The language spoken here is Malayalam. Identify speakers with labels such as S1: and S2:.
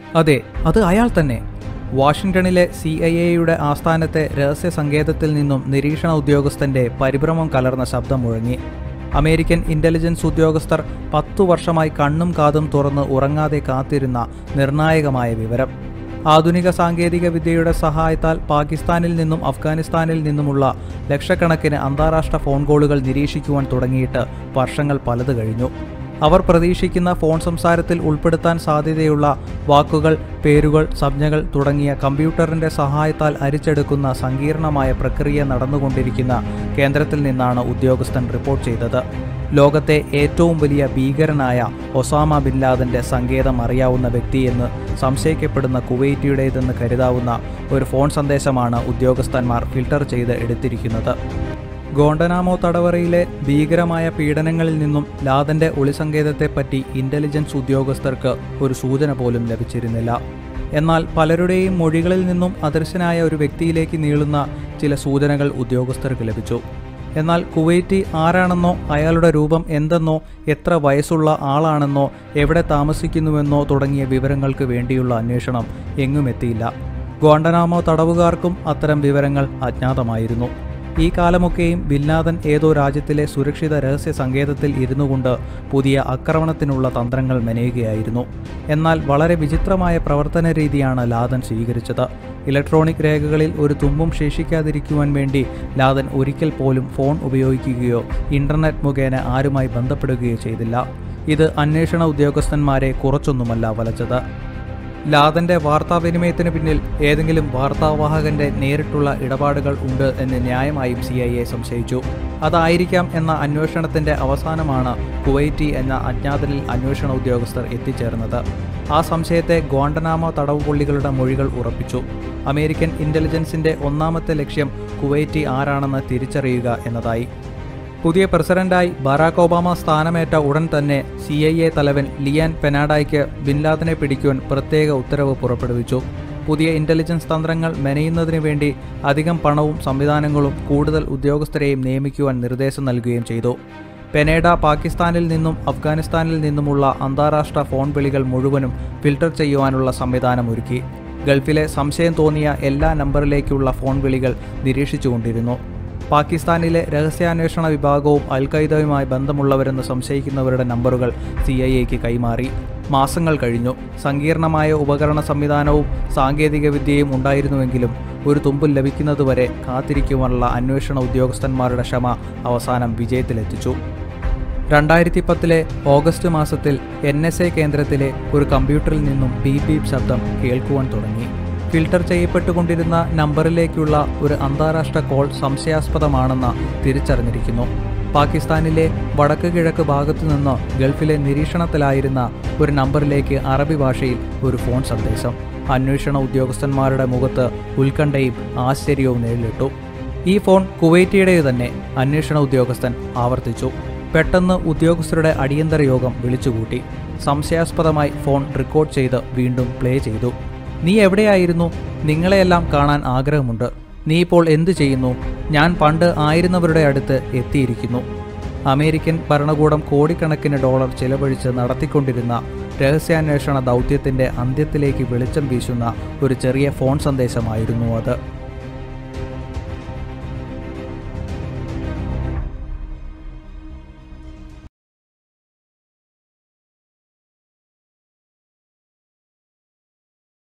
S1: അതെ അത് അയാൾ തന്നെ വാഷിംഗ്ടണിലെ സി ഐ എയുടെ ആസ്ഥാനത്തെ രഹസ്യ സങ്കേതത്തിൽ നിന്നും നിരീക്ഷണ ഉദ്യോഗസ്ഥന്റെ പരിഭ്രമം കലർന്ന ശബ്ദം മുഴങ്ങി അമേരിക്കൻ ഇന്റലിജൻസ് ഉദ്യോഗസ്ഥർ പത്തു വർഷമായി കണ്ണും കാതും തുറന്ന് ഉറങ്ങാതെ കാത്തിരുന്ന നിർണായകമായ വിവരം ആധുനിക സാങ്കേതിക വിദ്യയുടെ സഹായത്താൽ പാകിസ്ഥാനിൽ നിന്നും അഫ്ഗാനിസ്ഥാനിൽ നിന്നുമുള്ള ലക്ഷക്കണക്കിന് അന്താരാഷ്ട്ര ഫോൺ കോളുകൾ നിരീക്ഷിക്കുവാൻ തുടങ്ങിയിട്ട് വർഷങ്ങൾ പലത് കഴിഞ്ഞു അവർ പ്രതീക്ഷിക്കുന്ന ഫോൺ സംസാരത്തിൽ ഉൾപ്പെടുത്താൻ സാധ്യതയുള്ള വാക്കുകൾ പേരുകൾ സംജ്ഞകൾ തുടങ്ങിയ കമ്പ്യൂട്ടറിന്റെ സഹായത്താൽ അരിച്ചെടുക്കുന്ന സങ്കീർണമായ പ്രക്രിയ നടന്നുകൊണ്ടിരിക്കുന്ന കേന്ദ്രത്തിൽ നിന്നാണ് ഉദ്യോഗസ്ഥൻ റിപ്പോർട്ട് ചെയ്തത് ലോകത്തെ ഏറ്റവും വലിയ ഭീകരനായ ഒസാമ ബിൻ ലാദന്റെ സങ്കേതം അറിയാവുന്ന വ്യക്തിയെന്ന് സംശയിക്കപ്പെടുന്ന കുവൈറ്റിയുടേതെന്ന് കരുതാവുന്ന ഒരു ഫോൺ സന്ദേശമാണ് ഉദ്യോഗസ്ഥന്മാർ ഫിൽട്ടർ ചെയ്ത് എടുത്തിരിക്കുന്നത് ഗോണ്ടനാമോ തടവറയിലെ ഭീകരമായ പീഡനങ്ങളിൽ നിന്നും ലാദന്റെ ഒളിസങ്കേതത്തെപ്പറ്റി ഇന്റലിജൻസ് ഉദ്യോഗസ്ഥർക്ക് ഒരു സൂചന പോലും ലഭിച്ചിരുന്നില്ല എന്നാൽ പലരുടെയും മൊഴികളിൽ നിന്നും അദൃശ്യനായ ഒരു വ്യക്തിയിലേക്ക് നീളുന്ന ചില സൂചനകൾ ഉദ്യോഗസ്ഥർക്ക് ലഭിച്ചു എന്നാൽ കുവൈറ്റി ആരാണെന്നോ അയാളുടെ രൂപം എന്തെന്നോ എത്ര വയസ്സുള്ള ആളാണെന്നോ എവിടെ താമസിക്കുന്നുവെന്നോ തുടങ്ങിയ വിവരങ്ങൾക്ക് വേണ്ടിയുള്ള അന്വേഷണം എങ്ങും എത്തിയില്ല ഗോണ്ടനാമോ തടവുകാർക്കും അത്തരം വിവരങ്ങൾ അജ്ഞാതമായിരുന്നു ഈ കാലമൊക്കെയും ബില്ലാദൻ ഏതോ രാജ്യത്തിലെ സുരക്ഷിത രഹസ്യ സങ്കേതത്തിൽ ഇരുന്നു കൊണ്ട് പുതിയ ആക്രമണത്തിനുള്ള തന്ത്രങ്ങൾ മെനയുകയായിരുന്നു എന്നാൽ വളരെ വിചിത്രമായ പ്രവർത്തന രീതിയാണ് ലാദൻ സ്വീകരിച്ചത് ഇലക്ട്രോണിക് രേഖകളിൽ ഒരു തുമ്പും ശേഷിക്കാതിരിക്കുവാൻ വേണ്ടി ലാദൻ ഒരിക്കൽ പോലും ഫോൺ ഉപയോഗിക്കുകയോ ഇന്റർനെറ്റ് മുഖേന ആരുമായി ബന്ധപ്പെടുകയോ ചെയ്തില്ല ഇത് അന്വേഷണ ഉദ്യോഗസ്ഥന്മാരെ കുറച്ചൊന്നുമല്ല വലച്ചത് ലാദന്റെ വാർത്താവിനിമയത്തിന് പിന്നിൽ ഏതെങ്കിലും വാർത്താവാഹകന്റെ നേരിട്ടുള്ള ഇടപാടുകൾ ഉണ്ട് എന്ന് ന്യായമായും സി ഐ എ സംശയിച്ചു അതായിരിക്കാം എന്ന അന്വേഷണത്തിന്റെ അവസാനമാണ് കുവൈറ്റി എന്ന അജ്ഞാതനിൽ അന്വേഷണ ഉദ്യോഗസ്ഥർ എത്തിച്ചേർന്നത് ആ സംശയത്തെ ഗോണ്ടനാമോ തടവുപുള്ളികളുടെ മൊഴികൾ ഉറപ്പിച്ചു അമേരിക്കൻ ഇന്റലിജൻസിന്റെ ഒന്നാമത്തെ ലക്ഷ്യം കുവൈറ്റി ആരാണെന്ന് തിരിച്ചറിയുക എന്നതായി പുതിയ പ്രസിഡന്റായി ബറാക് ഒബാമ സ്ഥാനമേറ്റ ഉടൻ തന്നെ സി ഐ എ തലവൻ ലിയാൻ പെനാഡായ്ക്ക് ബിൻലാദനെ പിടിക്കുവാൻ പ്രത്യേക ഉത്തരവ് പുറപ്പെടുവിച്ചു പുതിയ ഇന്റലിജൻസ് തന്ത്രങ്ങൾ മെനയുന്നതിന് വേണ്ടി അധികം പണവും സംവിധാനങ്ങളും കൂടുതൽ ഉദ്യോഗസ്ഥരെയും നിയമിക്കുവാൻ നിർദ്ദേശം നൽകുകയും ചെയ്തു പെനേഡ പാകിസ്ഥാനിൽ നിന്നും അഫ്ഗാനിസ്ഥാനിൽ നിന്നുമുള്ള അന്താരാഷ്ട്ര ഫോൺ വിളികൾ മുഴുവനും ഫിൽട്ടർ ചെയ്യുവാനുള്ള സംവിധാനം ഒരുക്കി ഗൾഫിലെ സംശയം തോന്നിയ എല്ലാ നമ്പറിലേക്കുള്ള ഫോൺ വിളികൾ നിരീക്ഷിച്ചുകൊണ്ടിരുന്നു പാകിസ്ഥാനിലെ രഹസ്യാന്വേഷണ വിഭാഗവും അൽ ഖൈദയുമായി ബന്ധമുള്ളവരെന്ന് സംശയിക്കുന്നവരുടെ നമ്പറുകൾ സി ഐ എക്ക് കൈമാറി മാസങ്ങൾ കഴിഞ്ഞു സങ്കീർണമായ ഉപകരണ സംവിധാനവും സാങ്കേതിക വിദ്യയും ഉണ്ടായിരുന്നുവെങ്കിലും ഒരു തുമ്പും ലഭിക്കുന്നതുവരെ കാത്തിരിക്കുവാനുള്ള അന്വേഷണ ഉദ്യോഗസ്ഥന്മാരുടെ ക്ഷമ അവസാനം വിജയത്തിലെത്തിച്ചു രണ്ടായിരത്തി പത്തിലെ ഓഗസ്റ്റ് മാസത്തിൽ എൻ എസ് എ കേന്ദ്രത്തിലെ ഒരു കമ്പ്യൂട്ടറിൽ നിന്നും ബീപ് ബീപ് ശബ്ദം കേൾക്കുവാൻ തുടങ്ങി ഫിൽട്ടർ ചെയ്യപ്പെട്ടുകൊണ്ടിരുന്ന നമ്പറിലേക്കുള്ള ഒരു അന്താരാഷ്ട്ര കോൾ സംശയാസ്പദമാണെന്ന് തിരിച്ചറിഞ്ഞിരിക്കുന്നു പാകിസ്ഥാനിലെ വടക്ക് കിഴക്ക് ഭാഗത്തു നിന്ന് ഗൾഫിലെ നിരീക്ഷണത്തിലായിരുന്ന ഒരു നമ്പറിലേക്ക് അറബി ഭാഷയിൽ ഒരു ഫോൺ സന്ദേശം അന്വേഷണ ഉദ്യോഗസ്ഥന്മാരുടെ മുഖത്ത് ഉത്കണ്ഠയും ആശ്ചര്യവും നേരിട്ടു ഈ ഫോൺ കുവൈറ്റിയുടേത് തന്നെ അന്വേഷണ ഉദ്യോഗസ്ഥൻ ആവർത്തിച്ചു പെട്ടെന്ന് ഉദ്യോഗസ്ഥരുടെ അടിയന്തര യോഗം വിളിച്ചുകൂട്ടി സംശയാസ്പദമായി ഫോൺ റെക്കോർഡ് ചെയ്ത് വീണ്ടും പ്ലേ ചെയ്തു നീ എവിടെയായിരുന്നു നിങ്ങളെയെല്ലാം കാണാൻ ആഗ്രഹമുണ്ട് നീ ഇപ്പോൾ എന്തു ചെയ്യുന്നു ഞാൻ പണ്ട് ആയിരുന്നവരുടെ അടുത്ത് എത്തിയിരിക്കുന്നു അമേരിക്കൻ ഭരണകൂടം കോടിക്കണക്കിന് ഡോളർ ചെലവഴിച്ച് നടത്തിക്കൊണ്ടിരുന്ന രഹസ്യാന്വേഷണ ദൗത്യത്തിന്റെ അന്ത്യത്തിലേക്ക് വെളിച്ചം വീശുന്ന ഒരു ചെറിയ ഫോൺ സന്ദേശമായിരുന്നു അത്